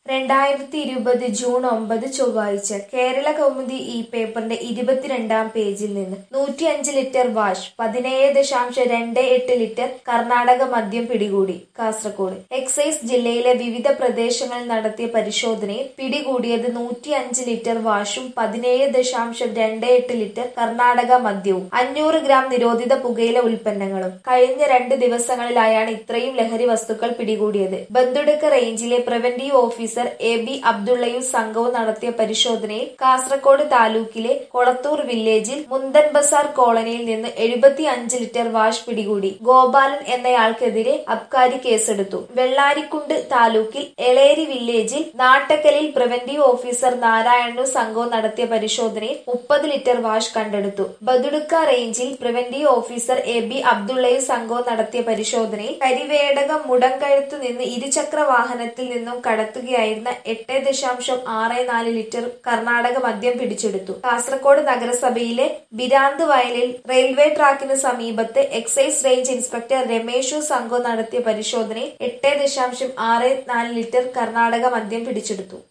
രണ്ടായിരത്തി ഇരുപത് ജൂൺ ഒമ്പത് ചൊവ്വാഴ്ച കേരള കൗമുദി ഈ പേപ്പറിന്റെ ഇരുപത്തിരണ്ടാം പേജിൽ നിന്ന് നൂറ്റിയഞ്ച് ലിറ്റർ വാഷ് പതിനേഴ് ദശാംശം രണ്ട് എട്ട് ലിറ്റർ കർണാടക മദ്യം പിടികൂടി കാസർഗോഡ് എക്സൈസ് ജില്ലയിലെ വിവിധ പ്രദേശങ്ങളിൽ നടത്തിയ പരിശോധനയിൽ പിടികൂടിയത് നൂറ്റിയഞ്ച് ലിറ്റർ വാഷും പതിനേഴ് ദശാംശം രണ്ട് എട്ട് ലിറ്റർ കർണാടക മദ്യവും അഞ്ഞൂറ് ഗ്രാം നിരോധിത പുകയില ഉൽപ്പന്നങ്ങളും കഴിഞ്ഞ രണ്ട് ദിവസങ്ങളിലായാണ് ഇത്രയും ലഹരി വസ്തുക്കൾ പിടികൂടിയത് ബന്ദുടുക്ക റേഞ്ചിലെ പ്രിവന്റീവ് ഓഫീസർ എ ബി അബ്ദുള്ളയും സംഘവും നടത്തിയ പരിശോധനയിൽ കാസർഗോഡ് താലൂക്കിലെ കൊളത്തൂർ വില്ലേജിൽ മുന്തൻ ബസാർ കോളനിയിൽ നിന്ന് എഴുപത്തി അഞ്ച് ലിറ്റർ വാഷ് പിടികൂടി ഗോപാലൻ എന്നയാൾക്കെതിരെ അബ്കാരി കേസെടുത്തു വെള്ളാരിക്കുണ്ട് താലൂക്കിൽ എളേരി വില്ലേജിൽ നാട്ടക്കലിൽ പ്രിവന്റീവ് ഓഫീസർ നാരായണനും സംഘവും നടത്തിയ പരിശോധനയിൽ മുപ്പത് ലിറ്റർ വാഷ് കണ്ടെടുത്തു ബദുടുക്ക റേഞ്ചിൽ പ്രിവന്റീവ് ഓഫീസർ എ ബി അബ്ദുള്ളയും സംഘവും നടത്തിയ പരിശോധനയിൽ കരിവേടകം മുടങ്കഴുത്തു നിന്ന് ഇരുചക്ര വാഹനത്തിൽ നിന്നും കടത്തുകയായിരുന്ന എട്ട് ദശാംശം ആറ് നാല് ലിറ്റർ കർണാടക മദ്യം പിടിച്ചെടുത്തു കാസർഗോഡ് നഗരസഭയിലെ ബിരാന്ത് വയലിൽ റെയിൽവേ ട്രാക്കിന് സമീപത്ത് എക്സൈസ് റേഞ്ച് ഇൻസ്പെക്ടർ രമേശു സംഘവും നടത്തിയ പരിശോധനയിൽ എട്ട് ദശാംശം ആറ് നാല് ലിറ്റർ കർണാടക മദ്യം പിടിച്ചെടുത്തു